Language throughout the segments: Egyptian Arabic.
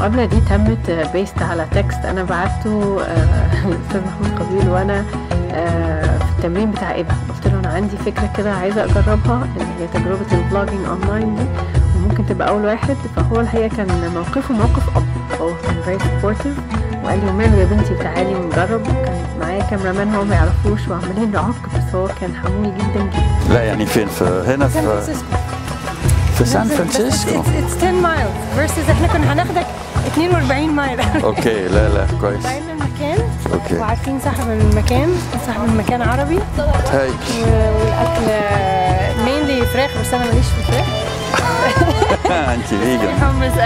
المقابلة دي تمت بيست على تكست أنا بعته آه، للأستاذ محمود قبيل وأنا آه، في التمرين بتاع ابني قلت له أنا عندي فكرة كده عايزة أجربها اللي هي تجربة الفلوجينج أونلاين دي وممكن تبقى أول واحد فهو الحقيقة كان موقفه موقف أب هو كان very supportive وقال لي وماله يا بنتي تعالي ونجرب كان معايا كاميرامان هو ما يعرفوش وعمالين نعك بس هو كان حمول جدا جدا لا يعني فين في هنا سان في فرانسيسكو في سان بس it's- فرانسيسكو it's, it's 10 مايل versus احنا كنا هناخدك 42 مايل اوكي لا لا كويس عرفنا المكان اوكي وعارفين صاحب المكان صاحب المكان عربي هاي و- والاكل مينلي فراخ بس انا ماليش في الفراخ انت فيجن حمص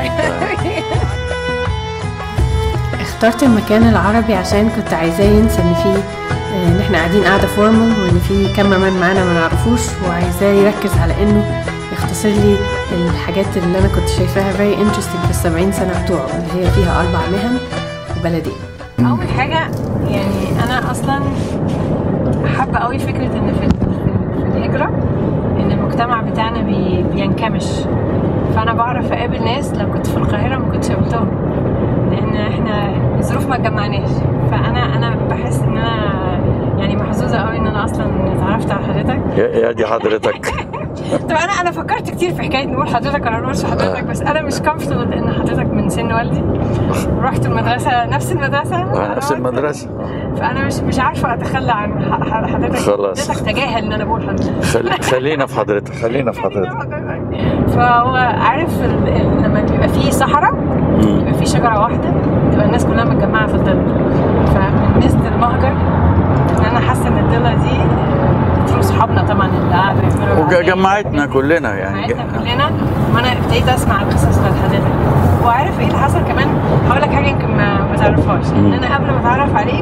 اخترت المكان العربي عشان كنت عايزاه ينسى ان في آه، ان احنا قاعدين قاعده فورمال وان في كاميرامان معانا ما نعرفوش وعايزاه يركز على انه يختصر لي الحاجات اللي انا كنت شايفاها very interesting في السبعين سنه بتوعه اللي هي فيها اربع مهن وبلدين اول حاجه يعني انا اصلا حابه قوي فكره ان في في- في الهجره ان المجتمع بتاعنا بي بينكمش فانا بعرف اقابل ناس لو كنت في القاهره ما كنتش قابلتهم لان احنا الظروف ما اتجمعناش فانا انا بحس ان انا يعني محظوظه قوي ان انا اصلا اتعرفت على حضرتك يا يا دي حضرتك طب انا انا فكرت كتير في حكايه نقول حضرتك ولا ما نقولش حضرتك بس انا مش كومفورتبل لان حضرتك من سن والدي رحت المدرسه نفس المدرسه آه، نفس أنا المدرسة فانا مش مش عارفه اتخلى عن ح- ح- حضرتك خلاص. حضرتك تجاهل ان انا بقول حضرتك خل... خلينا في حضرتك خلينا في حضرتك فهو عارف ال- ال- لما بيبقى فيه صحراء مم. بيبقى فيه شجره واحده تبقى الناس كلها متجمعه في الظل فمن ميزه المهجر ان انا حاسه ان الضله دي ثرو صحابنا طبعا اللي قعدوا يعملوا العملية. وجمعتنا كلنا يعني جمعتنا كلنا وانا ابتديت اسمع القصص بتاعت حضرتك وعارف ايه اللي حصل كمان هقول لك حاجه يمكن ما ما تعرفهاش ان انا قبل ما اتعرف عليك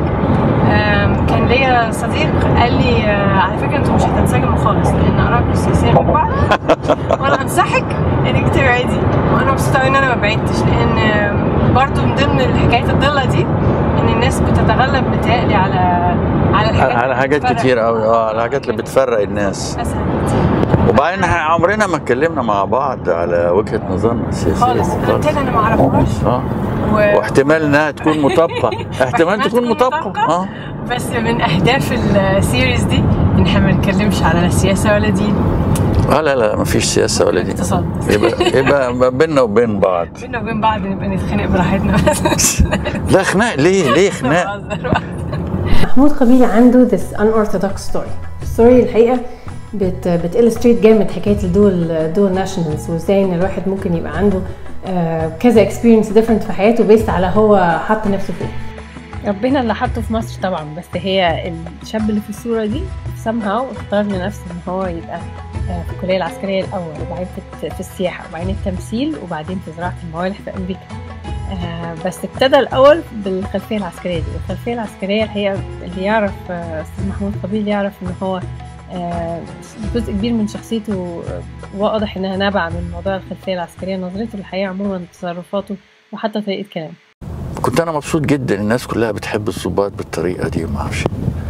آم، كان ليا صديق قال لي آه، على فكره انتوا مش هتنسجموا خالص لان ارائكم السياسيه من بعض وانا انصحك انك تبعدي وانا مبسوطه قوي ان انا ما بعدتش لان آم، برضو من ضمن حكايه الضله دي ان الناس بتتغلب بتهيألي على على الحاجات على حاجات بتفرق. كتير قوي اه على الحاجات اللي بتفرق الناس اسهل كتير وبعدين احنا عمرنا ما اتكلمنا مع بعض على وجهة نظرنا السياسية خالص انا قلت لها انا ما اعرفهاش اه و... واحتمال انها تكون مطابقة احتمال تكون مطابقة اه بس من اهداف السيريز دي ان احنا ما نتكلمش على لا سياسه ولا دين اه لا لا مفيش سياسة ولا دي اقتصاد يبقى يبقى بيننا وبين بعض بينا وبين بعض نبقى نتخانق براحتنا بس لا خناق ليه ليه خناق بهزر بقى. محمود قبيل عنده this unorthodox story الستوري الحقيقه بت بتillustrate جامد حكايه الدول دول ناشونالز وازاي ان الواحد ممكن يبقى عنده آه، كذا اكسبيرينس ديفرنت في حياته بيست على هو حط نفسه فين ربنا اللي حطه في مصر طبعا بس هي الشاب اللي في الصوره دي somehow اختار لنفسه ان هو يبقى آه، في الكليه العسكريه الاول وبعدين في في السياحه وبعدين التمثيل وبعدين في زراعه الموالح في امريكا آه، بس ابتدى الاول بالخلفيه العسكريه دي الخلفيه العسكريه الحقيقه اللي يعرف آه، استاذ محمود قبيل يعرف ان هو آه، جزء كبير من شخصيته آه، واضح انها نابعه من موضوع الخلفيه العسكريه نظرته للحياه عموما تصرفاته وحتى طريقه كلامه كنت انا مبسوط جدا الناس كلها بتحب الضباط بالطريقه دي وما اعرفش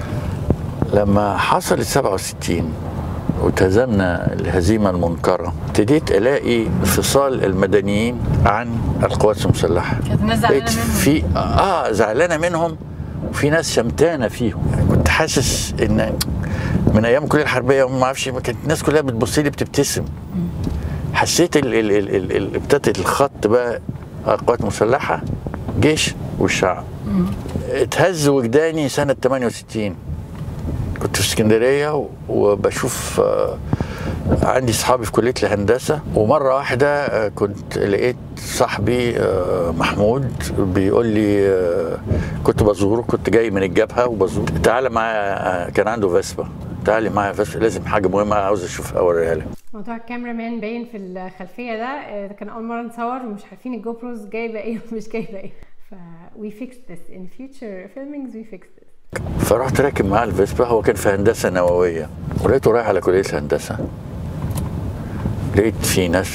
لما حصلت 67 وتهزمنا الهزيمه المنكره ابتديت الاقي انفصال المدنيين عن القوات المسلحه كانت الناس زعلانه لقيت منهم في اه زعلانه منهم وفي ناس شمتانه فيهم يعني كنت حاسس ان من ايام الكليه الحربيه وما اعرفش كانت الناس كلها بتبص لي بتبتسم حسيت ال ال ال ال ال ابتدت الخط بقى القوات المسلحه جيش والشعب اتهز وجداني سنه 68 كنت في اسكندريه و- وبشوف آه، عندي صحابي في كليه الهندسه ومره واحده آه، كنت لقيت صاحبي آه، محمود بيقول لي آه، كنت بزوره كنت جاي من الجبهه وبزور تعالى معايا آه، كان عنده فيسبا تعالي معايا فيسبا لازم حاجه مهمه عاوز اشوفها اوريها لك موضوع الكاميرا مان باين في الخلفيه ده آه، كان اول مره نصور ومش عارفين الجو بروز جايبه ايه ومش جايبه ايه ف we fixed this in future filmings we fixed this فرحت راكب معاه الفيسبا هو كان في هندسه نوويه ولقيته رايح على كليه الهندسه لقيت في ناس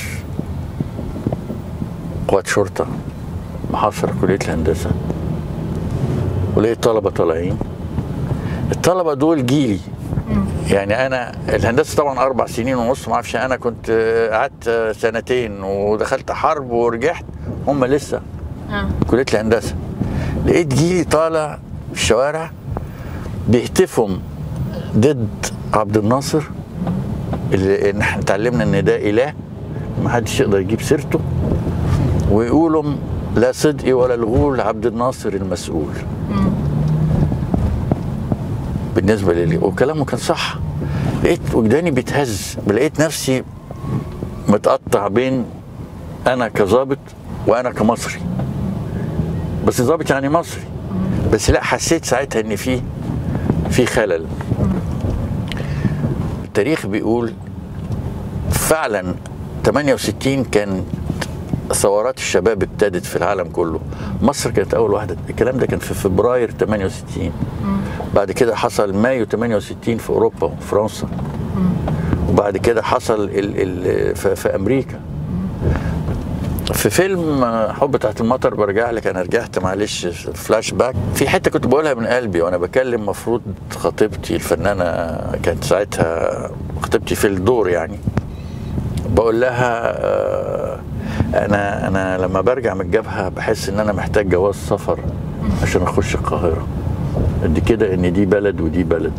قوات شرطه محاصره كليه الهندسه ولقيت طلبه طالعين الطلبه دول جيلي يعني انا الهندسه طبعا اربع سنين ونص ما اعرفش انا كنت آه، قعدت آه، سنتين ودخلت حرب ورجعت هم لسه اه كليه الهندسه لقيت جيلي طالع في الشوارع بيهتفوا ضد عبد الناصر اللي ان احنا اتعلمنا ان ده اله ما حدش يقدر يجيب سيرته ويقولوا لا صدقي ولا الغول عبد الناصر المسؤول بالنسبه لي وكلامه كان صح لقيت وجداني بيتهز لقيت نفسي متقطع بين انا كظابط وانا كمصري بس ظابط يعني مصري بس لا حسيت ساعتها ان في في خلل التاريخ بيقول فعلا 68 كان ثورات الشباب ابتدت في العالم كله مصر كانت اول واحده الكلام ده كان في فبراير 68 بعد كده حصل مايو 68 في اوروبا وفرنسا وبعد كده حصل ال ال في, في امريكا في فيلم حب تحت المطر برجع لك انا رجعت معلش فلاش باك في حته كنت بقولها من قلبي وانا بكلم مفروض خطيبتي الفنانه كانت ساعتها خطيبتي في الدور يعني بقول لها آه، انا انا لما برجع من الجبهه بحس ان انا محتاج جواز سفر عشان اخش القاهره قد كده ان دي بلد ودي بلد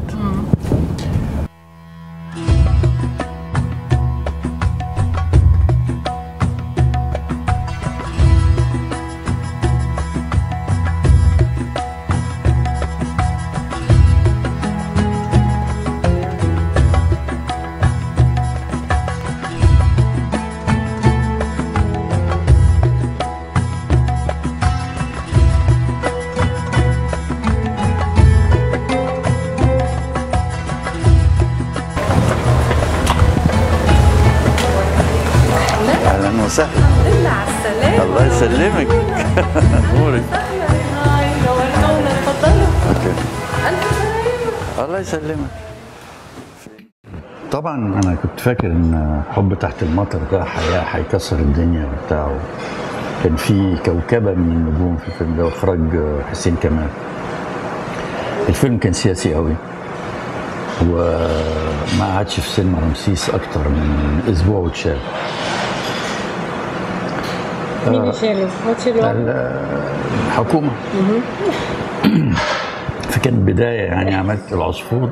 اهلا وسهلا الا على السلامه الله يسلمك امورك هاي نورتونا اتفضلوا اوكي الف سلامه الله يسلمك طبعا انا كنت فاكر ان حب تحت المطر ده حياه هيكسر الدنيا وبتاع كان في كوكبه من النجوم في الفيلم ده واخراج حسين كمال الفيلم كان سياسي قوي وما قعدش في سينما رمسيس اكتر من اسبوع واتشال مين اللي شاله؟ ما تشيلوه الحكومه فكانت بدايه يعني عملت العصفور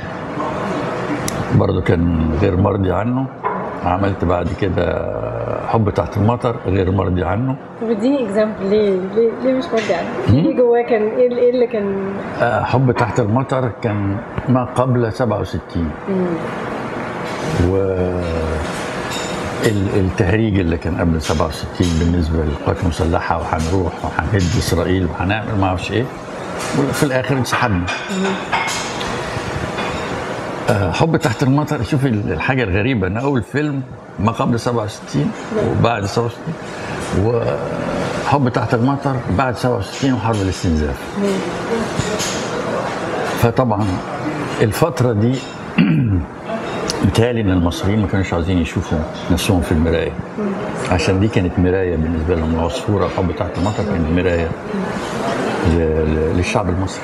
برضه كان غير مرضي عنه عملت بعد كده حب تحت المطر غير مرضي عنه طب اديني اكزامبل ليه ليه ليه مش مرضي عنه؟ ايه جواه كان ايه ايه اللي كان آه، حب تحت المطر كان ما قبل 67 و ال- التهريج اللي كان قبل 67 بالنسبه للقوات المسلحه وهنروح وهنهد اسرائيل وهنعمل ما اعرفش ايه وفي الاخر انسحبنا آه، حب تحت المطر شوف ال- الحاجه الغريبه ان اول فيلم ما قبل 67 وبعد 67 وحب تحت المطر بعد 67 وحرب الاستنزاف فطبعا الفتره دي متهيألي ان المصريين ما كانوش عايزين يشوفوا نفسهم في المرايه عشان دي كانت مرايه بالنسبه لهم العصفوره حب تحت المطر كانت مرايه ل- ل- للشعب المصري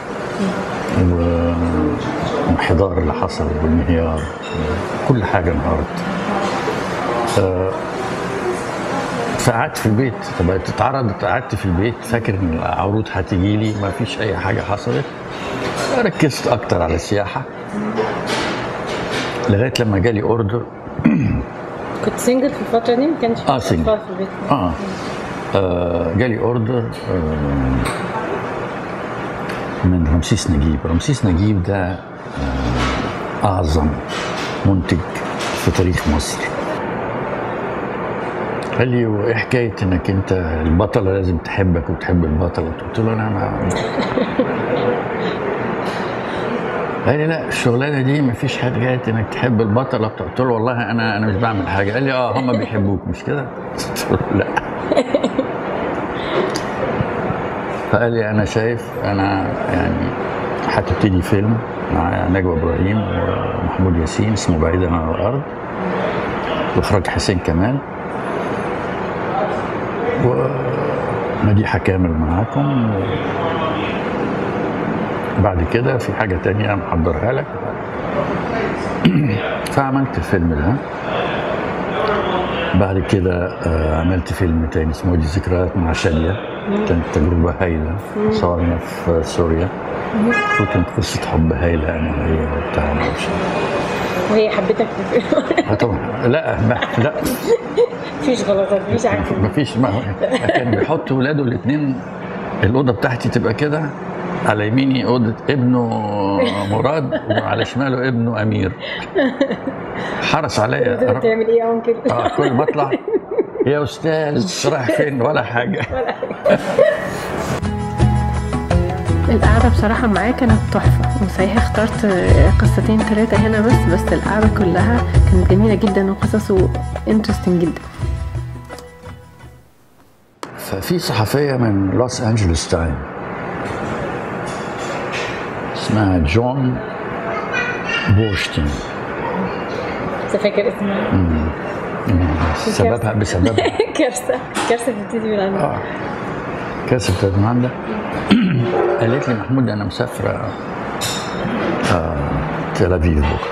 والانحدار اللي حصل والانهيار كل حاجه انهارت آه، فقعدت في البيت طب اتعرضت قعدت في البيت فاكر ان العروض هتجي لي ما فيش اي حاجه حصلت ركزت اكتر على السياحه لغايه لما جالي اوردر كنت سنجل في الفتره دي ما كانش في آه، single. أطفال في البيت آه. اه جالي اوردر آه من رمسيس نجيب رمسيس نجيب ده آه اعظم منتج في تاريخ مصر قال لي وايه حكايه انك انت البطله لازم تحبك وتحب البطله قلت له انا ما قال لي لا الشغلانه دي ما فيش حاجه انك تحب البطله قلت له والله انا انا مش بعمل حاجه قال لي اه هم بيحبوك مش كده قلت له لا فقال لي انا شايف انا يعني هتبتدي فيلم مع نجوى ابراهيم ومحمود ياسين اسمه بعيدا عن الارض واخراج حسين كمال ومديحه كامل معاكم بعد كده في حاجه تانية محضرها لك فعملت الفيلم ده بعد كده آه، عملت فيلم تاني اسمه دي ذكريات مع شاديه كانت تجربة هايلة صورنا في سوريا وكانت قصة حب هايلة أنا وهي وبتاع معرفش. وهي حبتك آه طبعا لا ما لا مفيش غلطات مفيش عكس ما فيش ما كان بيحط ولاده الاثنين الأوضة بتاعتي تبقى كده على يميني أوضة ابنه مراد وعلى شماله ابنه أمير حرص عليا تعمل ايه يا انكل؟ اه كل ما اطلع يا استاذ رايح فين ولا حاجه القعدة بصراحة معاه كانت تحفة وصحيح اخترت قصتين ثلاثة هنا بس بس القعدة كلها كانت جميلة جدا وقصصه انترستنج جدا ففي صحفيه من لوس انجلوس تايم اسمها جون بورشتين انت فاكر اسمها؟ سببها بسببها كارثة كارثة بتبتدي من عندها اه كاسة بتاعت المهندة قالت لي محمود انا مسافره آه تل ابيب بكره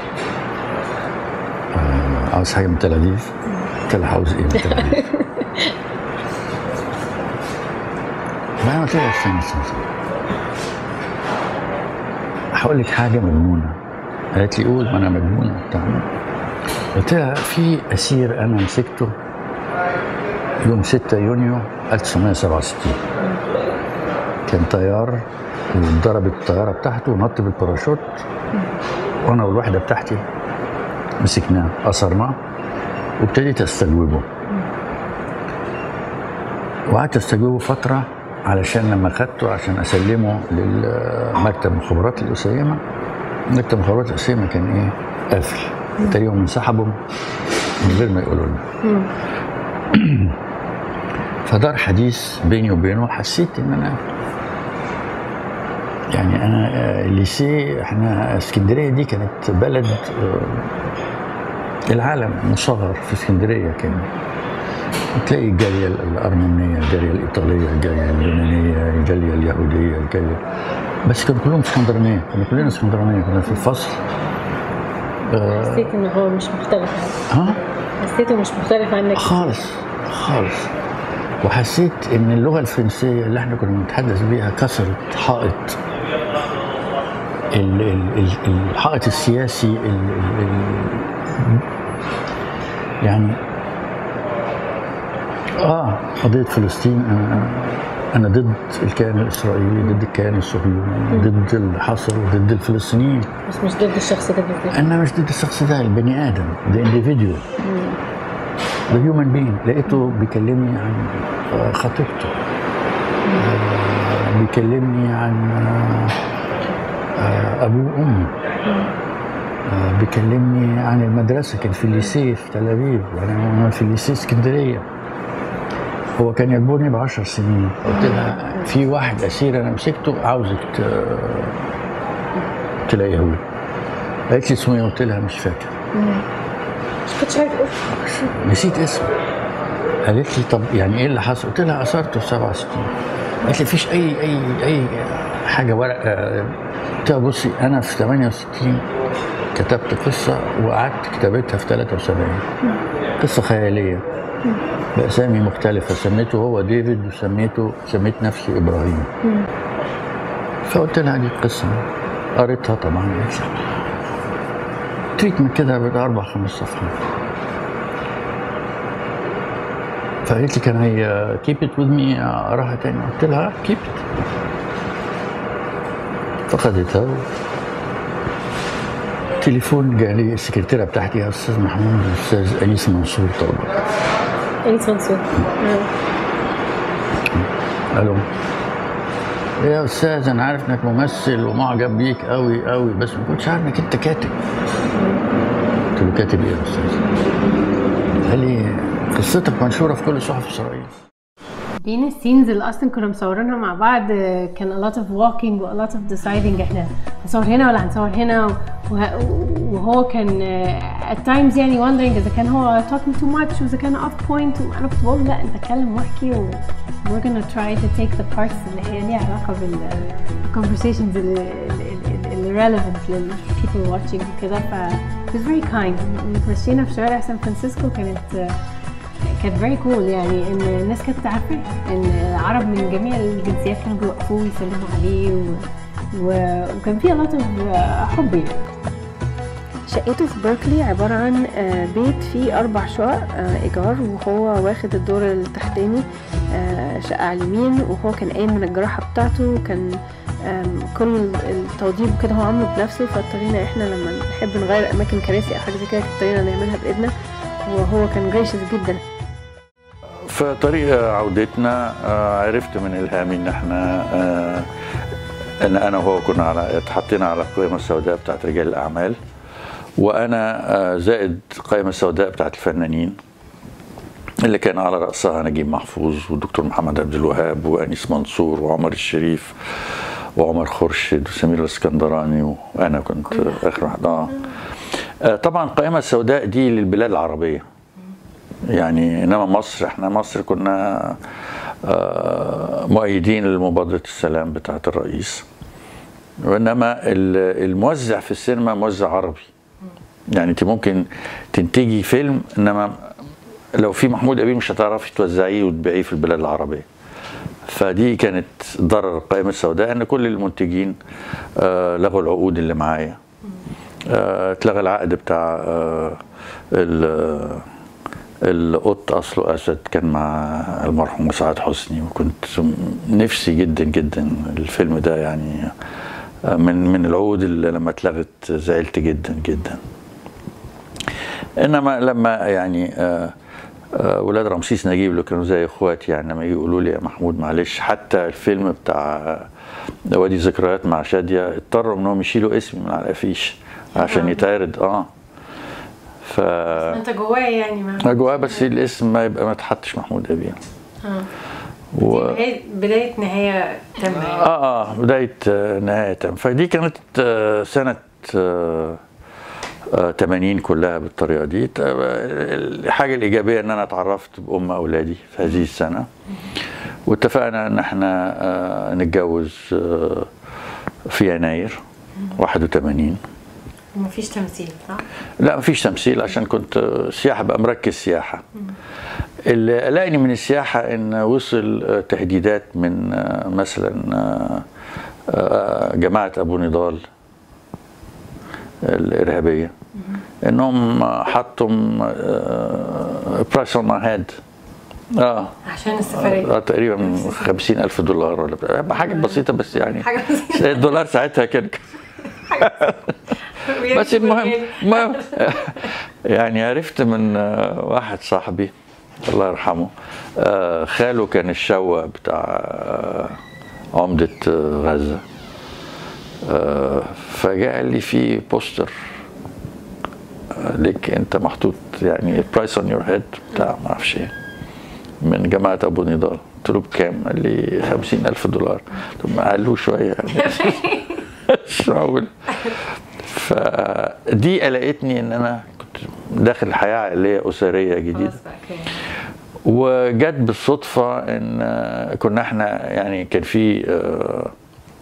آه عاوز حاجه من تل ابيب قلت لها عاوز ايه من تل ابيب فانا قلت لها استنى استنى استنى. هقول لك حاجه مجنونه قالت لي قول ما انا مجنونه بتاع قلت لها في اسير انا مسكته يوم 6 يونيو 1967 كان طيار واتضربت الطياره بتاعته ونط بالباراشوت وانا والوحده بتاعتي مسكناه اثرناه وابتديت استجوبه وقعدت استجوبه فتره علشان لما خدته عشان اسلمه للمكتب مخابرات الاسيمه مكتب مخابرات الاسيمه كان ايه قافل تقريبا انسحبوا من غير ما يقولوا لنا فدار حديث بيني وبينه حسيت ان انا يعني انا آه، ليسيه احنا اسكندريه دي كانت بلد آه، العالم مصغر في اسكندريه كان تلاقي الجاليه الارمنيه الجاليه الايطاليه الجاليه اليونانيه الجاليه اليهوديه الجاليه بس كانوا كلهم اسكندرانيه كنا كلنا اسكندرانيه كنا في الفصل حسيت ان هو مش مختلف ها حسيته مش مختلف عنك خالص خالص وحسيت ان اللغه الفرنسيه اللي احنا كنا بنتحدث بيها كسرت حائط ال- ال- ال- الحائط السياسي ال- ال- ال- يعني اه قضيه فلسطين انا انا ضد الكيان الاسرائيلي ضد الكيان الصهيوني ضد اللي حصل ضد الفلسطينيين بس مش ضد الشخص ده بالذات انا مش ضد الشخص ده البني ادم ده انديفيديو ده هيومن بين لقيته بيكلمني عن آه، خطيبته آه، بيكلمني عن آه، آه، ابوه وامه آه، بيكلمني عن المدرسه كان في الليسيه في تل ابيب وانا أنا في الليسيه اسكندريه هو كان يكبرني ب 10 سنين قلت لها في واحد اسير انا مسكته عاوزك ت- تلاقيه هو قالت لي اسمه ايه قلت لها مش فاكر مش كنتش عارف اسمه نسيت اسمه قالت لي طب يعني ايه اللي حصل؟ قلت لها اثرته في 67 قالت لي مفيش اي اي اي حاجه ورقه قلت لها بصي انا في 68 كتبت قصه وقعدت كتابتها في 73 قصه خياليه باسامي مختلفه سميته هو ديفيد وسميته سميت نفسي ابراهيم فقلت لها دي القصه قريتها طبعا قالت لي تريتمنت كده بدا اربع خمس صفحات فقالت لي كان هي كيب ات وذ مي اقراها تاني قلت لها كيب ات فخدتها و... تليفون جالي السكرتيره بتاعتي يا استاذ محمود الاستاذ انيس منصور طلبك انيس منصور الو يا استاذ انا عارف انك ممثل ومعجب بيك قوي قوي بس ما كنتش عارف انك انت كاتب قلت له كاتب ايه يا استاذ قال لي قصتك منشوره في كل صحف اسرائيل بين السينز اللي اصلا كنا مصورينها مع بعض آه، كان a lot of walking و a lot of deciding احنا هنصور هنا ولا هنصور هنا وه- وهو كان آه، at times يعني wondering اذا كان هو talking too much واذا كان off point وانا كنت بقول له لا انت اتكلم واحكي و we're gonna try to take the parts اللي هي ليها علاقه بال conversations اللي, اللي, اللي relevant لل people watching وكده ف it was very kind مشينا في شوارع سان فرانسيسكو كانت آه، كانت فيري كول يعني ان الناس كانت عارفه ان عرب من جميع الجنسيات كانوا بيوقفوا ويسلموا عليه و... و... وكان فيها لطف حب يعني شقته في بيركلي عبارة عن آه، بيت فيه أربع شقق آه، إيجار وهو واخد الدور التحتاني آه، شقة على اليمين وهو كان قايم من الجراحة بتاعته وكان آم، كل التوضيب وكده هو عامله بنفسه فاضطرينا احنا لما نحب نغير أماكن كراسي أو حاجة زي كده اضطرينا نعملها بإيدنا وهو كان جايشس جدا في طريق عودتنا آه، عرفت من الهامي ان احنا آه، ان انا وهو كنا على اتحطينا على القائمه السوداء بتاعت رجال الاعمال وانا آه، زائد القائمه السوداء بتاعت الفنانين اللي كان على راسها نجيب محفوظ والدكتور محمد عبد الوهاب وانيس منصور وعمر الشريف وعمر خورشيد وسمير الاسكندراني وانا كنت اخر واحد اه آه، طبعا القائمه السوداء دي للبلاد العربيه يعني انما مصر احنا مصر كنا آه، مؤيدين لمبادره السلام بتاعه الرئيس وانما ال- الموزع في السينما موزع عربي يعني انت ممكن تنتجي فيلم انما لو في محمود امين مش هتعرفي توزعيه وتبيعيه في البلاد العربيه فدي كانت ضرر القائمه السوداء ان كل المنتجين آه، لغوا العقود اللي معايا آه، اتلغى العقد بتاع آه، ال- القط اصله اسد كان مع المرحوم سعاد حسني وكنت نفسي جدا جدا الفيلم ده يعني من من العقود اللي لما اتلغت زعلت جدا جدا انما لما يعني آه، آه، ولاد رمسيس نجيب اللي كانوا زي اخواتي يعني لما يجوا يقولوا لي يا محمود معلش حتى الفيلم بتاع آه، وادي ذكريات مع شاديه اضطروا انهم يشيلوا اسمي من على الافيش عشان آه. يتعرض اه ف انت جواه يعني ما جواه بس الاسم ما يبقى ما تحطش محمود ابين اه و... بداية- بداية نهاية تامة يعني. اه اه بدايه آه، نهايه تم. فدي كانت آه، سنه آه، آه، 80 كلها بالطريقه دي ت- آه، الحاجه الايجابيه ان انا اتعرفت بام اولادي في هذه السنه واتفقنا ان احنا آه، نتجوز آه، في يناير 81 ومفيش تمثيل صح؟ لا مفيش تمثيل عشان كنت آه، سياحه بقى مركز سياحه اللي قلقني من السياحه ان وصل آه، تهديدات من آه، مثلا آه، آه، جماعه ابو نضال الارهابيه انهم حطوا برايس اون ماي هيد اه عشان السفرية آه، تقريبا 50 ألف دولار ولا بتاع. حاجة بسيطة بس يعني حاجة بسيطة. الدولار ساعتها كان بس المهم المهم يعني عرفت من آه، واحد صاحبي الله يرحمه آه، خاله كان الشوا بتاع آه، عمدة آه، غزة آه، فجاء قال لي في بوستر آه، ليك انت محطوط يعني برايس اون يور هيد بتاع ما اعرفش ايه من جماعة أبو نضال قلت له بكام؟ قال لي 50 ألف دولار طب ما قالوا شوية يعني مش معقول فدي قلقتني ان انا كنت داخل حياه عائليه اسريه جديده خلاص بقى كده. وجت بالصدفه ان آه، كنا احنا يعني كان في آه،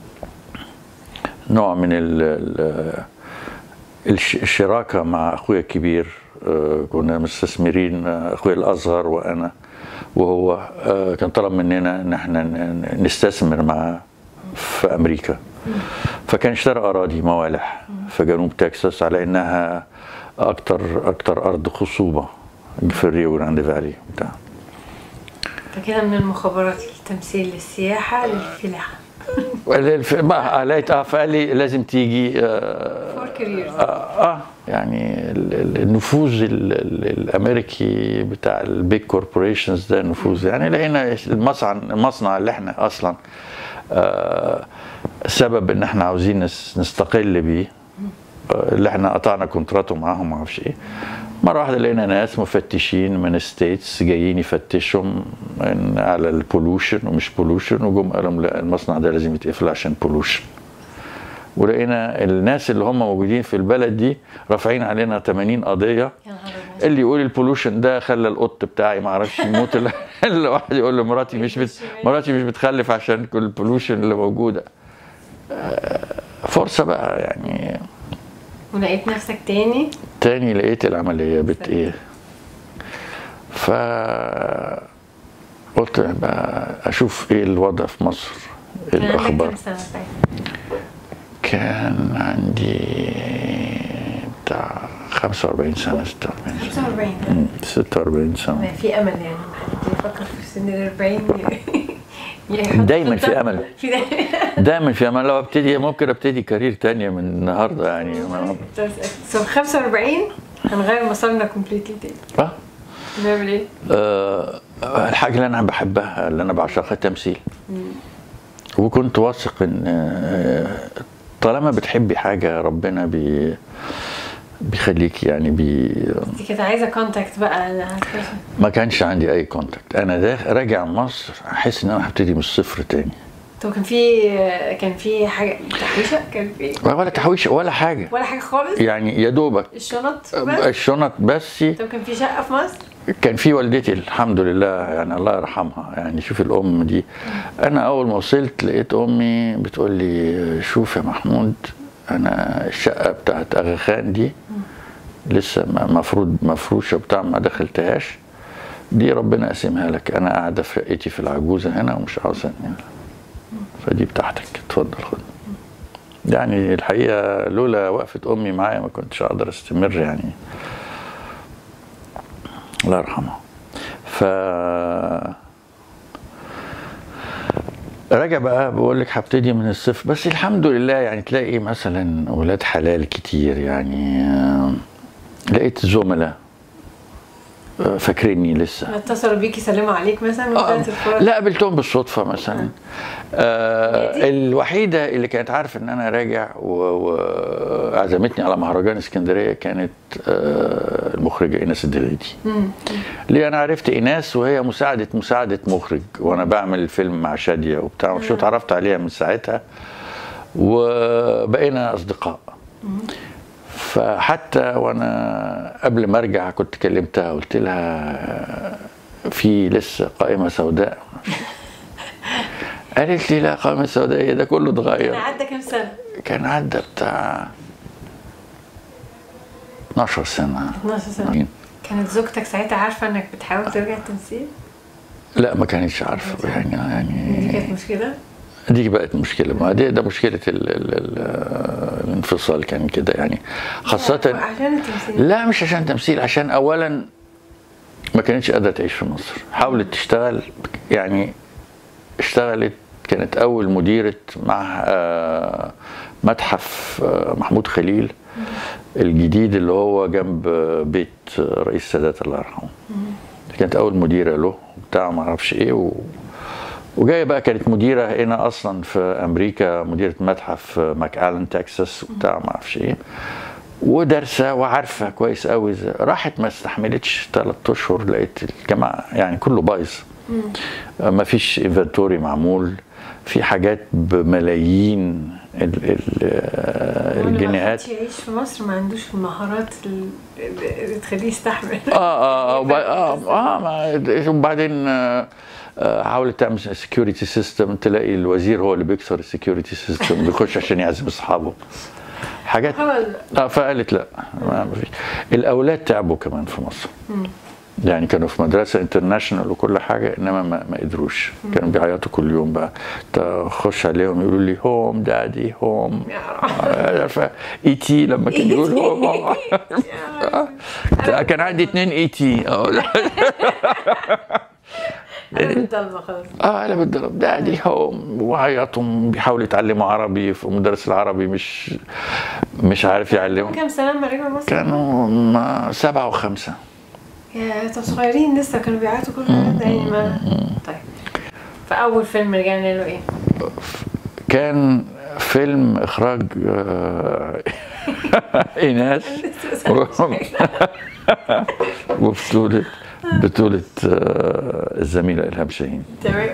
نوع من ال- ال- الش- الشراكه مع اخويا الكبير آه، كنا مستثمرين آه، اخويا الاصغر وانا وهو آه، كان طلب مننا ان احنا ن- نستثمر معاه في امريكا فكان اشترى اراضي موالح في جنوب تكساس على انها اكتر اكتر ارض خصوبه في الريو جراند فالي بتاع فكده من المخابرات للتمثيل للسياحة للفلاحة الف- ما لقيت اه فقال لي لازم تيجي اه, فور كاريرز آه, آه يعني ال- ال- النفوذ ال- ال- الامريكي بتاع البيج كوربوريشنز ده نفوذ يعني لقينا المصنع المصنع اللي احنا اصلا آه سبب ان احنا عاوزين نس- نستقل بيه آه، اللي احنا قطعنا كونتراته معاهم ما اعرفش ايه مره واحده لقينا ناس مفتشين من ستيتس جايين يفتشوا من على البولوشن ومش بولوشن وجم قالوا لا المصنع ده لازم يتقفل عشان بولوشن ولقينا الناس اللي هم موجودين في البلد دي رافعين علينا 80 قضيه يا نهار أبيض. اللي يقول البولوشن ده خلى القط بتاعي ما اعرفش يموت اللي- اللي واحد يقول له مراتي مش بت... مراتي مش بتخلف عشان كل البولوشن اللي موجوده آه، فرصه بقى يعني ولقيت نفسك تاني تاني لقيت العمليه بت ايه ف ف قلت بقى اشوف ايه الوضع في مصر ايه كان عندك الاخبار كام سنه ساعتها؟ كان عندي بتاع 45 سنه 46 سنه 45 مم، 46 سنه ما في امل يعني حد يفكر في سن ال 40 يحط دايماً خطة. في أمل. في دايما دايما في امان لو ابتدي ممكن ابتدي كارير تانية من النهارده يعني ما- سو 45 هنغير مسارنا كومبليتلي تاني آه. نعمل ايه؟ آه، الحاجة اللي أنا بحبها اللي أنا بعشقها التمثيل وكنت واثق إن آه، طالما بتحبي حاجة ربنا بي بيخليك يعني بي دي كانت عايزه كونتاكت بقى أنا هكتشف. ما كانش عندي أي كونتاكت أنا داخل راجع مصر أحس إن أنا هبتدي من الصفر تاني طب كان في كان في حاجه تحويشه كان في ولا تحويش ولا حاجة ولا حاجه خالص يعني يا دوبك الشنط بس الشنط بس طب كان في شقه في مصر كان في والدتي الحمد لله يعني الله يرحمها يعني شوف الام دي انا اول ما وصلت لقيت امي بتقول لي شوف يا محمود انا الشقه بتاعت اغا خان دي لسه مفروض مفروشه بتاع ما دخلتهاش دي ربنا قاسمها لك انا قاعده في شقتي في العجوزه هنا ومش عاوزه انقلها فدي بتاعتك اتفضل خد يعني الحقيقه لولا وقفه امي معايا ما كنتش اقدر استمر يعني الله يرحمها ف راجع بقى بقول لك هبتدي من الصفر بس الحمد لله يعني تلاقي مثلا ولاد حلال كتير يعني آه، لقيت زملاء آه، فاكريني لسه اتصلوا بيكي سلموا عليك مثلا آه، وانت الفرق لا قابلتهم بالصدفة مثلا آه الوحيدة اللي كانت عارفة ان انا راجع و- وعزمتني على مهرجان اسكندرية كانت آه المخرجة ايناس الدليدي ليه انا عرفت ايناس وهي مساعدة مساعدة مخرج وانا بعمل فيلم مع شادية وبتاع وشو اتعرفت عليها من ساعتها وبقينا اصدقاء فحتى وانا قبل ما ارجع كنت كلمتها قلت لها في لسه قائمه سوداء قالت لي لا قائمه سوداء إيه ده كله انا اتغير عدى كام سنه؟ كان عدى بتاع 12 سنه 12 سنه كانت زوجتك ساعتها عارفه انك بتحاول ترجع التمثيل؟ لا ما كانتش عارفه يعني دي يعني كانت مشكله؟ دي بقت مشكله ما دي ده مشكله ال ال ال الانفصال كان كده يعني خاصه عشان التمثيل لا مش عشان تمثيل عشان اولا ما كانتش قادره تعيش في مصر حاولت تشتغل يعني اشتغلت كانت اول مديره مع آه، متحف آه، محمود خليل الجديد اللي هو جنب بيت رئيس السادات الله يرحمه كانت اول مديره له بتاع ما اعرفش ايه و... وجايه بقى كانت مديره هنا اصلا في امريكا مديره متحف ماك الن تكساس وبتاع ما اعرفش ايه ودارسه وعارفه كويس قوي راحت ما استحملتش ثلاث اشهر لقيت الجماعه يعني كله بايظ ما فيش انفنتوري معمول في حاجات بملايين ال ال الجنيهات ما يعيش في مصر ما عندوش المهارات اللي تخليه يستحمل اه اه وب- اه اه ما- وبعدين آه، آه، حاولت تعمل سكيورتي سيستم تلاقي الوزير هو اللي بيكسر السكيورتي سيستم بيخش عشان يعزم اصحابه حاجات حاول اه فقالت لا ما ما فيش الاولاد تعبوا كمان في مصر يعني كانوا في مدرسه انترناشونال وكل حاجه انما ما, ما قدروش كانوا بيعيطوا كل يوم بقى تخش عليهم يقولوا لي هوم دادي هوم عارفه اي تي لما كان يقول هوم كان عندي اتنين اي تي انا بالضلمه خلاص اه انا بالضرب دادي هوم وعيطهم بيحاولوا يتعلموا عربي في مدرس العربي مش مش عارف يعلمهم كام سنه لما رجعوا مصر؟ كانوا ما- سبعة وخمسة يا طب صغيرين لسه كانوا بيعيطوا كل ده يعني ما طيب فاول فيلم رجعنا له ايه؟ كان فيلم اخراج آه، ايناس وبطولة بطولة آه، الزميلة إلهام شاهين تمام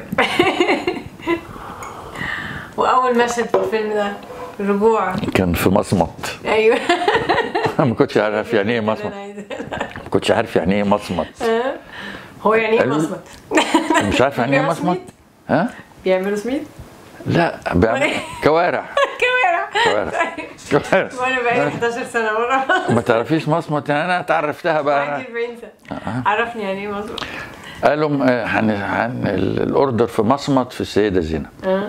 واول مشهد في الفيلم ده الرجوع كان في مصمت ايوه ما كنتش عارف يعني ايه أنا مصمت عايزة- ما كنتش عارف يعني ايه مصمت ها؟ هو يعني ايه قالوا- مصمت؟ مش عارف يعني ايه بيعملوا مصمت سميد؟ ها بيعملوا سميد؟ لا بيعمل كوارع كاميرا كوارع كوارع وانا بقالي 11 سنه ورا ما تعرفيش مصمت يعني انا تعرفتها بقى عندي 40 سنه عرفني يعني ايه مظبوط قالوا م- آه، هن هن ال- الاوردر في مصمت في السيده زينب اه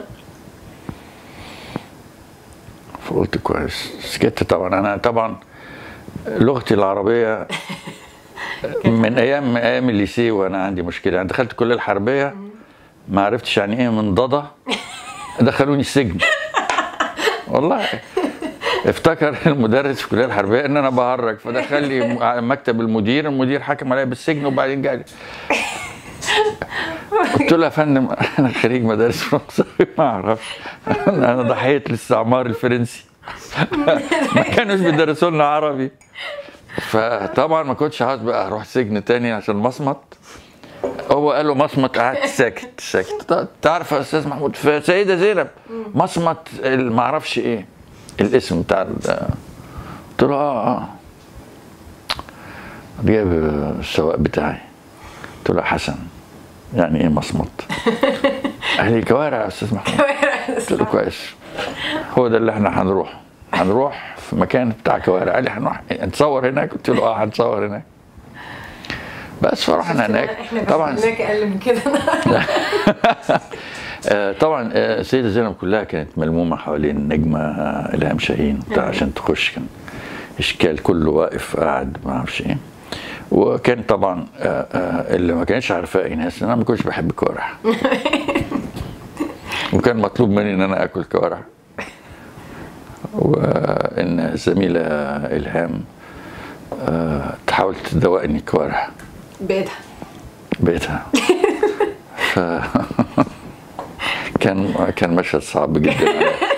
فقلت كويس سكت طبعا انا طبعا لغتي العربيه من ايام من ايام الليسيه وانا عندي مشكله انا دخلت الكليه الحربيه ما عرفتش يعني ايه منضده دخلوني السجن والله افتكر المدرس في الكليه الحربيه ان انا بهرج فدخل لي م- مكتب المدير المدير حكم عليا بالسجن وبعدين جالي قلت له يا فندم انا خريج مدارس فرنساوي ما اعرفش انا ضحيه الاستعمار الفرنسي ما كانوش بيدرسوا لنا عربي فطبعا ما كنتش عاوز بقى اروح سجن تاني عشان مصمت هو قال له مصمت قعدت ساكت ساكت ط- تعرف يا استاذ محمود في سيده زينب مصمت ال- ما اعرفش ايه الاسم بتاع ال- قلت له اه اه جايب السواق بتاعي قلت له يا حسن يعني ايه مصمت؟ قال لي كوارع يا استاذ محمود قلت له كويس هو ده اللي احنا هنروح هنروح في مكان بتاع كوارع قال لي هنروح نتصور هناك قلت له اه هنصور هناك بس فرحنا هناك احنا طبعا هناك اقل من كده آه، طبعا آه، السيده زينب كلها كانت ملمومه حوالين النجمه آه، الهام شاهين بتاع عشان تخش كان اشكال كله واقف قاعد ما اعرفش ايه وكان طبعا آه، آه، اللي ما كانتش عارفاه ايناس ان انا ما كنتش بحب الكوارع وكان مطلوب مني ان انا اكل كوارع وان الزميله الهام آه، تحاول تدوقني كوارع بايدها بيتها ف كان كان مشهد صعب جدا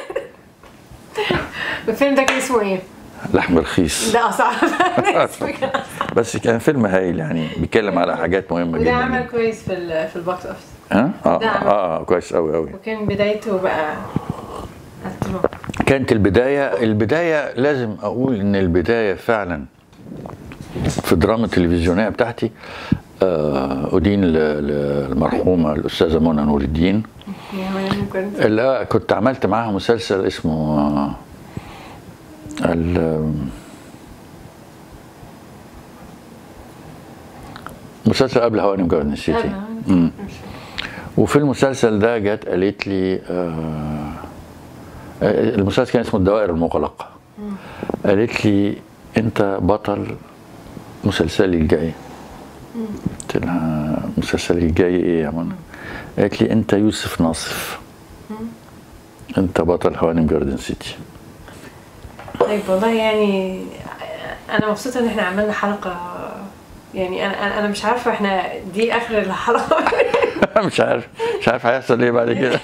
الفيلم ده كان اسمه ايه؟ لحم رخيص ده اصعب اسمه كان أصعب. بس كان فيلم هايل يعني بيتكلم على حاجات مهمه وده جدا عمل جدا. كويس في ال- في البوكس اوفيس ها اه ده عمل. اه كويس قوي قوي وكان بدايته بقى هتروح كانت البدايه البدايه لازم اقول ان البدايه فعلا في الدراما التلفزيونيه بتاعتي آه ادين ل- للمرحومه الاستاذه منى نور الدين يا مريم كنت لا كنت عملت معاها مسلسل اسمه آه، ال مسلسل قبل هوانم جاردن سيتي مم. وفي المسلسل ده جت قالت لي آه آه، المسلسل كان اسمه الدوائر المغلقة قالت لي انت بطل مسلسلي الجاي قلت لها مسلسلي الجاي ايه يا منى قالت لي انت يوسف ناصف انت بطل هوانم جاردن سيتي طيب والله يعني انا مبسوطه ان احنا عملنا حلقه يعني انا انا أنا مش عارفه احنا دي اخر الحلقه مش عارف مش عارف هيحصل ايه بعد كده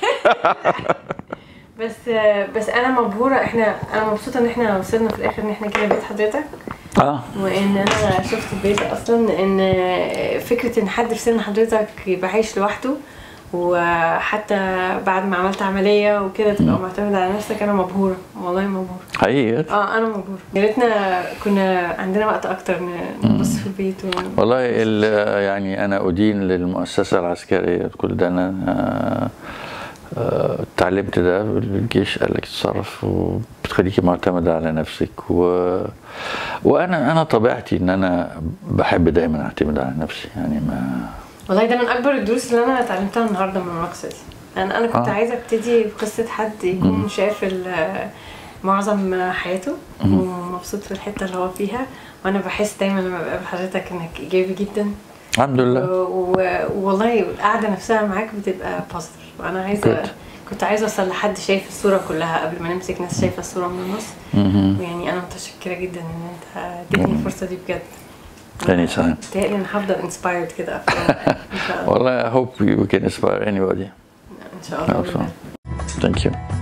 بس بس انا مبهوره احنا انا مبسوطه ان احنا وصلنا في الاخر ان احنا كده بيت حضرتك اه وان انا شفت البيت اصلا ان فكره ان حد في سن حضرتك يبقى عايش لوحده وحتى بعد ما عملت عمليه وكده تبقى معتمد على نفسك انا مبهوره والله مبهوره حقيقي اه انا مبهوره يا ريتنا كنا عندنا وقت اكتر ن- نبص في البيت و... والله ال- يعني انا ادين للمؤسسه العسكريه كل ده انا آه، آه، اتعلمت ده الجيش قال لك تتصرف وبتخليكي معتمده على نفسك و وانا انا طبيعتي ان انا بحب دايما اعتمد على نفسي يعني ما والله ده من اكبر الدروس اللي انا اتعلمتها النهارده من المقصد انا انا كنت آه. عايزه ابتدي بقصه حد يكون شايف ال- معظم حياته ومبسوط في الحته اللي هو فيها وانا بحس دايما لما بقابل حضرتك انك ايجابي جدا الحمد لله و- و- والله القعده نفسها معاك بتبقى بوزيتيف وانا عايزه Good. كنت عايزه اوصل لحد شايف الصوره كلها قبل ما نمسك ناس شايفه الصوره من النص مهم. ويعني انا متشكره جدا ان انت اديتني الفرصه دي بجد Anytime. بتهيألي انا هفضل انسبايرد كده أكتر. ان شاء الله والله I hope we we can inspire anybody ان شاء الله Also. Thank you